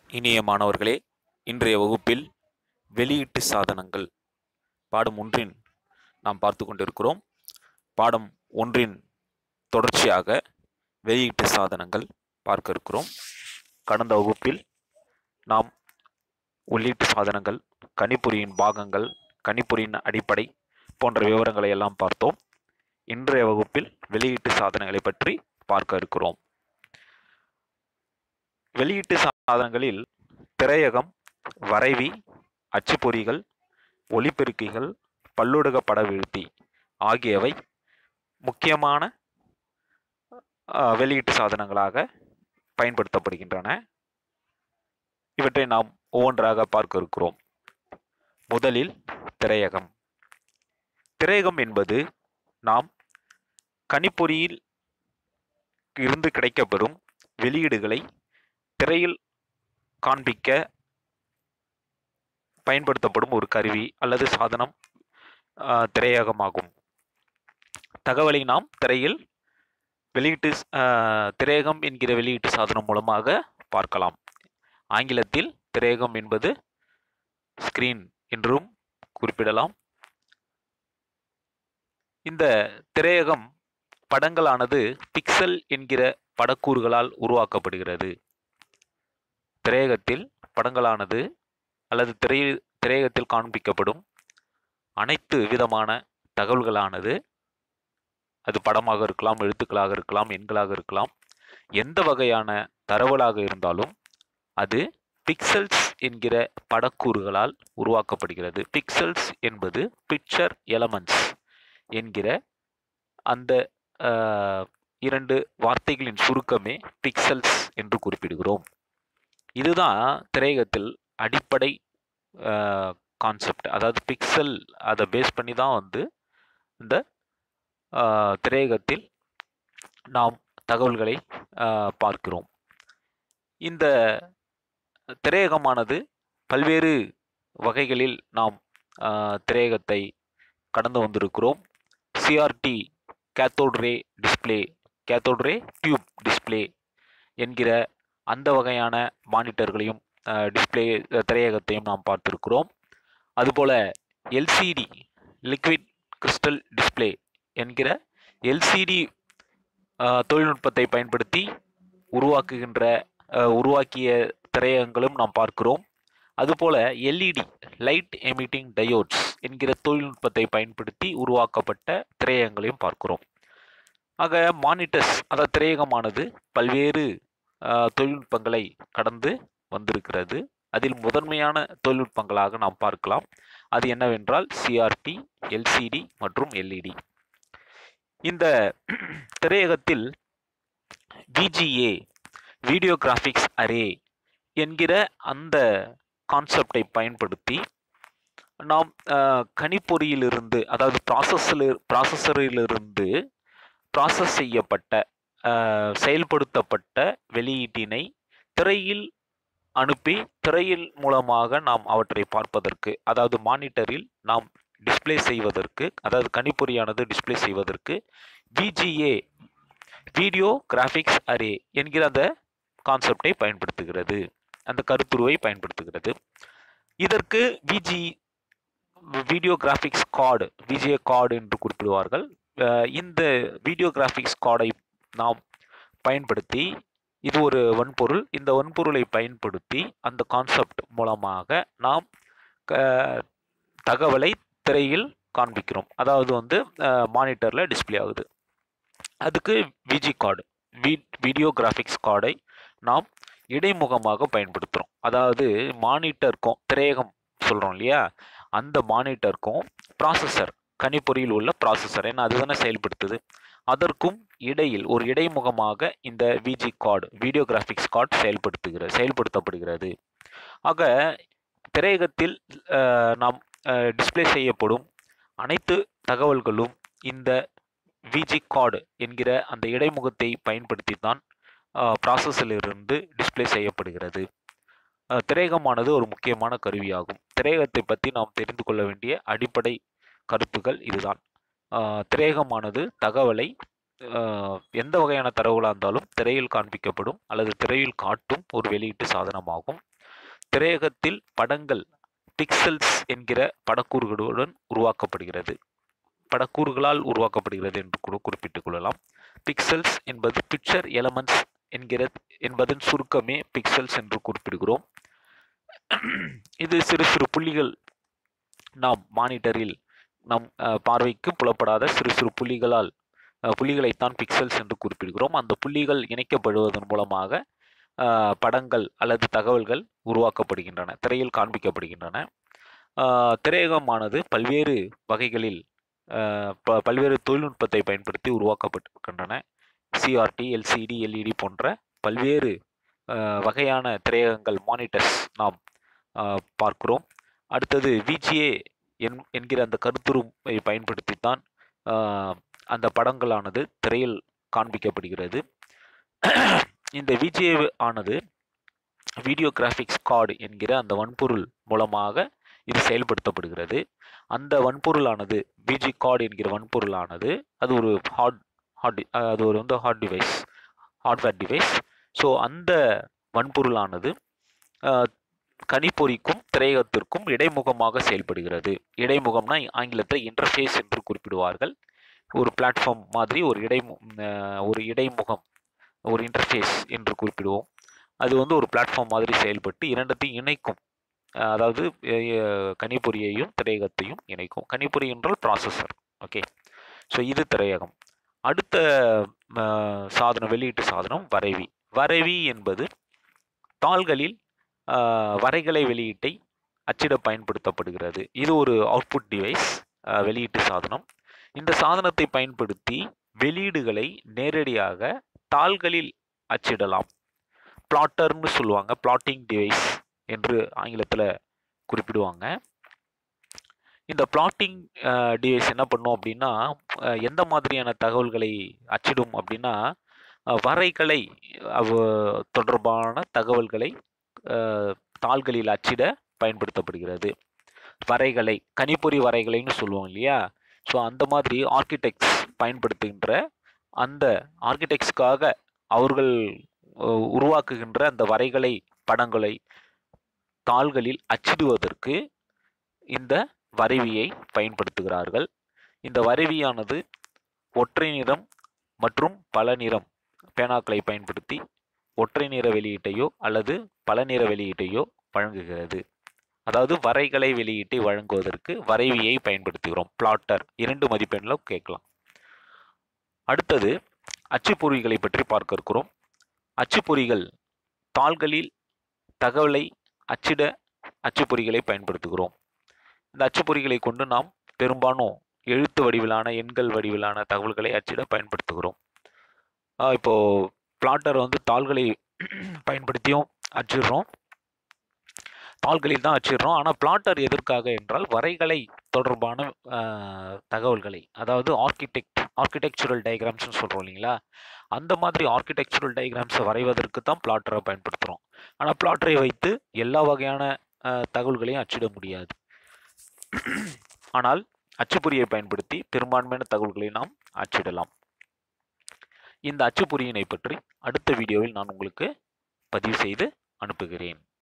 இனிய மாணவர்களே இன்றைய வகுப்பில் வெளியீட்டு சாதனங்கள் பாடம் ஒன்றின் நாம் பார்த்து கொண்டிருக்கிறோம் பாடம் ஒன்றின் தொடர்ச்சியாக வெளியீட்டு சாதனங்கள் பார்க்க இருக்கிறோம் கடந்த வகுப்பில் நாம் உள்ளீட்டு சாதனங்கள் கணிப்பொறியின் பாகங்கள் கணிப்பொறியின் அடிப்படை போன்ற விவரங்களை எல்லாம் பார்த்தோம் இன்றைய வகுப்பில் வெளியீட்டு சாதனங்களை பற்றி பார்க்க இருக்கிறோம் வெளியீட்டு சாதனங்களில் திரையகம் வரைவி அச்சுப்பொறிகள் ஒளிபெருக்கிகள் பல்லுடக படவீழ்த்தி ஆகியவை முக்கியமான அஹ், வெளியீட்டு சாதனங்களாக பயன்படுத்தப்படுகின்றன இவற்றை நாம் ஒவ்வொன்றாக பார்க்க இருக்கிறோம் முதலில் திரையகம் திரையகம் என்பது நாம் கணிப்பொறியில் இருந்து கிடைக்கப்பெறும் வெளியீடுகளை திரையில் காண்பிக்க பயன்படுத்தப்படும் ஒரு கருவி அல்லது சாதனம் ஆஹ், திரையகமாகும் தகவலை நாம் திரையில் வெளியீட்டு ஸ்- ஆஹ், திரையகம் என்கிற வெளியீட்டு சாதனம் மூலமாக பார்க்கலாம் ஆங்கிலத்தில் திரையகம் என்பது ஸ்கிரீன் என்றும் குறிப்பிடலாம் இந்த திரையகம் படங்களானது பிக்சல் என்கிற படக்கூறுகளால் உருவாக்கப்படுகிறது திரையகத்தில் படங்களானது அல்லது திரை திரையகத்தில் காண்பிக்கப்படும் அனைத்து விதமான தகவல்களானது அது படமாக இருக்கலாம் எழுத்துக்களாக இருக்கலாம் எண்களாக இருக்கலாம் எந்த வகையான தரவலாக இருந்தாலும் அது பிக்சல்ஸ் என்கிற படக்கூறுகளால் உருவாக்கப்படுகிறது பிக்சல்ஸ் என்பது பிக்சர் எலமெண்ட்ஸ் என்கிற அந்த ஆஹ், இரண்டு வார்த்தைகளின் சுருக்கமே பிக்சல்ஸ் என்று குறிப்பிடுகிறோம் இதுதான் திரையகத்தில் அடிப்படை கான்செப்ட் அதாவது பிக்சல் அதை பேஸ் பண்ணி தான் வந்து இந்த ஆஹ், திரையகத்தில் நாம் தகவல்களை ஆஹ், பார்க்கிறோம் இந்த திரையகமானது பல்வேறு வகைகளில் நாம் ஆஹ், திரையகத்தை கடந்து வந்திருக்கிறோம் CRT cathode ray display cathode ray tube display என்கிற அந்த வகையான மானிட்டர்களையும் டிஸ்ப்ளே திரையகத்தையும் நாம் பார்த்திருக்கிறோம் அதுபோல எல்சிடி லிக்விட் கிறிஸ்டல் டிஸ்ப்ளே என்கிற எல்சிடி தொழில்நுட்பத்தை பயன்படுத்தி உருவாக்குகின்ற அஹ், உருவாக்கிய திரையகங்களும் நாம் பார்க்கிறோம் அதுபோல எல்இடி லைட் எமிட்டிங் டயோட்ஸ் என்கிற தொழில்நுட்பத்தை பயன்படுத்தி உருவாக்கப்பட்ட திரையகங்களையும் பார்க்கிறோம் ஆக மானிட்டர்ஸ் அதாவது திரையகமானது பல்வேறு அஹ், தொழில்நுட்பங்களை கடந்து வந்திருக்கிறது அதில் முதன்மையான தொழில்நுட்பங்களாக நாம் பார்க்கலாம் அது என்னவென்றால் சிஆர்டி எல்சிடி மற்றும் எல்இடி இந்த திரையகத்தில் விஜிஏ வீடியோ கிராஃபிக்ஸ் அரே என்கிற அந்த கான்செப்டை பயன்படுத்தி நாம் அஹ், கணிப்பொறியிலிருந்து அதாவது ப்ராசஸில் ப்ராசஸரிலிருந்து ப்ராசஸ் செய்யப்பட்ட அஹ், செயல்படுத்தப்பட்ட வெளியீட்டினை திரையில் அனுப்பி திரையில் மூலமாக நாம் அவற்றை பார்ப்பதற்கு அதாவது மானிட்டரில் நாம் டிஸ்ப்ளே செய்வதற்கு அதாவது கணிப்பொறியானது டிஸ்ப்ளே செய்வதற்கு விஜிஏ வீடியோ கிராஃபிக்ஸ் அரே என்கிற அந்த கான்செப்டை பயன்படுத்துகிறது அந்த கருத்துருவை பயன்படுத்துகிறது இதற்கு VG video graphics card VGA card என்று குறிப்பிடுவார்கள் அஹ் இந்த வீடியோ கிராஃபிக்ஸ் கார்டை நாம் பயன்படுத்தி இது ஒரு வன்பொருள் இந்த வன்பொருளை பயன்படுத்தி அந்த கான்செப்ட் மூலமாக நாம் க- தகவலை திரையில் காண்பிக்கிறோம் அதாவது வந்து மானிட்டரில் டிஸ்ப்ளே ஆகுது அதுக்கு விஜி கார்டு வீடியோ கிராஃபிக்ஸ் கார்டை நாம் இடைமுகமாக பயன்படுத்துகிறோம் அதாவது மானிட்டருக்கும் திரையகம் சொல்கிறோம் இல்லையா அந்த மானிட்டருக்கும் ப்ராசஸர் கணிப்பொறியில் உள்ள ப்ராசஸர் ஏன்னா அதுதானே செயல்படுத்துது அதற்கும் இடையில் ஒரு இடைமுகமாக இந்த VG card video graphics card செயல்படுத்துகிறது செயல்படுத்தப்படுகிறது ஆக திரையகத்தில் அஹ், நாம் டிஸ்ப்ளே செய்யப்படும் அனைத்து தகவல்களும் இந்த விஜி கார்டு என்கிற அந்த இடைமுகத்தை பயன்படுத்தி தான் ப்ராசஸிலிருந்து டிஸ்ப்ளே செய்யப்படுகிறது அஹ், திரையகமானது ஒரு முக்கியமான கருவியாகும் திரையகத்தை பற்றி நாம் தெரிந்து கொள்ள வேண்டிய அடிப்படை கருத்துக்கள் இதுதான் அஹ், திரையகமானது தகவலை அஹ், எந்த வகையான தரவுகளாக இருந்தாலும் திரையில் காண்பிக்கப்படும் அல்லது திரையில் காட்டும் ஒரு வெளியீட்டு சாதனமாகும் திரையகத்தில் படங்கள் பிக்சல்ஸ் என்கிற படக்கூறுகளுடன் உருவாக்கப்படுகிறது படக்கூறுகளால் உருவாக்கப்படுகிறது என்று கூட குறிப்பிட்டுக் கொள்ளலாம் பிக்சல்ஸ் என்பது பிக்சர் எலமெண்ட்ஸ் என்கிற என்பதன் சுருக்கமே பிக்சல்ஸ் என்று குறிப்பிடுகிறோம் இது சிறு சிறு புள்ளிகள் நாம் மானிட்டரில் நம் அஹ், பார்வைக்கு புலப்படாத சிறு சிறு புள்ளிகளால் அஹ், புள்ளிகளைத்தான் பிக்சல்ஸ் என்று குறிப்பிடுகிறோம் அந்த புள்ளிகள் இணைக்கப்படுவதன் மூலமாக அஹ், படங்கள் அல்லது தகவல்கள் உருவாக்கப்படுகின்றன திரையில் காண்பிக்கப்படுகின்றன அஹ், திரையகமானது பல்வேறு வகைகளில் அஹ், ப- பல்வேறு தொழில்நுட்பத்தை பயன்படுத்தி உருவாக்கப்பட்டிருக்கின்றன சிஆர்டி எல்சிடி எல்இடி போன்ற பல்வேறு அஹ், வகையான திரையகங்கள் மானிட்டர்ஸ் நாம் அஹ், பார்க்கிறோம் அடுத்தது விஜிஏ என் என்கிற அந்த கருத்துருவை பயன்படுத்தித்தான் அஹ், அந்த படங்களானது திரையில் காண்பிக்கப்படுகிறது இந்த விஜிஏ ஆனது வீடியோ கிராஃபிக்ஸ் கார்டு என்கிற அந்த வன்பொருள் மூலமாக இது செயல்படுத்தப்படுகிறது அந்த வன்பொருளானது விஜி கார்டு என்கிற வன்பொருளானது அது ஒரு ஹார்ட் ஹார்ட் அது ஒரு வந்து hard device hardware device so அந்த வன்பொருளானது அஹ், கணிப்பொறிக்கும் திரையகத்திற்கும் இடைமுகமாக செயல்படுகிறது இடைமுகம்னா ஆங்கிலத்தில் இன்டர்ஃபேஸ் என்று குறிப்பிடுவார்கள் ஒரு பிளாட்ஃபார்ம் மாதிரி ஒரு இடை ஒரு இடைமுகம் ஒரு இன்டர்ஃபேஸ் என்று குறிப்பிடுவோம் அது வந்து ஒரு பிளாட்ஃபார்ம் மாதிரி செயல்பட்டு இரண்டத்தையும் இணைக்கும் அஹ் அதாவது அஹ் கணிப்பொறியையும் திரையகத்தையும் இணைக்கும் கணிப்பொறி என்றால் ப்ராசஸர் ஓகே ஸோ இது திரையகம் அடுத்த அஹ், சாதனம் வெளியீட்டு சாதனம் வரைவி வரைவி என்பது தாள்களில் அஹ், வரைகலை வெளியீட்டை அச்சிட பயன்படுத்தப்படுகிறது இது ஒரு அவுட்புட் டிவைஸ் வெளியீட்டு சாதனம் இந்த சாதனத்தை பயன்படுத்தி வெளியீடுகளை நேரடியாக தாள்களில் அச்சிடலாம் பிளாட்டர்னு சொல்லுவாங்க பிளாட்டிங் டிவைஸ் என்று ஆங்கிலத்தில் குறிப்பிடுவாங்க இந்த பிளாட்டிங் டிவைஸ் என்ன பண்ணும் அப்படின்னா அஹ், எந்த மாதிரியான தகவல்களை அச்சிடும் அப்படின்னா அஹ், வரைகலை அவ- தொடர்பான தகவல்களை அஹ், தாள்களில் அச்சிட பயன்படுத்தப்படுகிறது வரைகலை கணிப்பொறி வரைகலைன்னு சொல்லுவோம் இல்லையா ஸோ அந்த மாதிரி ஆர்கிடெக்ட்ஸ் பயன்படுத்துகின்ற அந்த ஆர்கிடெக்ட்ஸ்க்காக அவர்கள் அஹ், உருவாக்குகின்ற அந்த வரைகலை படங்களை தாள்களில் அச்சிடுவதற்கு இந்த வரைவியை பயன்படுத்துகிறார்கள் இந்த வரைவியானது ஒற்றை நிறம் மற்றும் பல நிறம் பேனாக்களை பயன்படுத்தி ஒற்றை நிற வெளியீட்டையோ அல்லது பல நிற வெளியீட்டையோ வழங்குகிறது அதாவது வரைகலை வெளியீட்டை வழங்குவதற்கு வரைவியை பயன்படுத்துகிறோம் பிளாட்டர் இரண்டு மதிப்பெண்ணில் கேட்கலாம் அடுத்தது அச்சுப்பொறிகளை பற்றி பார்க்க இருக்கிறோம் அச்சுப்பொறிகள் தாள்களில் தகவலை அச்சிட அச்சுப்பொறிகளை பயன்படுத்துகிறோம் இந்த அச்சுப்பொறிகளை கொண்டு நாம் பெரும்பாலும் எழுத்து வடிவிலான எண்கள் வடிவிலான தகவல்களை அச்சிட பயன்படுத்துகிறோம் ஆஹ் இப்போ பிளாட்டர் வந்து தாள்களை பயன்படுத்தியும் அச்சிடுறோம் தாள்களில் தான் அச்சிடுறோம் ஆனால் பிளாட்டர் எதற்காக என்றால் வரைகலை தொடர்பான ஆஹ், தகவல்களை அதாவது ஆர்கிடெக்ட் ஆர்கிடெக்சுரல் டயக்ராம்ஸ்னு சொல்கிறோம் இல்லைங்களா அந்த மாதிரி ஆர்கிடெக்சுரல் டயக்ராம்ஸை வரைவதற்கு தான் பிளாட்டரை பயன்படுத்துகிறோம் ஆனால் பிளாட்டரை வைத்து எல்லா வகையான ஆஹ், தகவல்களையும் அச்சிட முடியாது ஆனால் அச்சுப்பொறியை பயன்படுத்தி பெரும்பான்மையான தகவல்களை நாம் அச்சிடலாம் இந்த அச்சுப்பொறியினை பற்றி அடுத்த வீடியோவில் நான் உங்களுக்கு பதிவு செய்து அனுப்புகிறேன்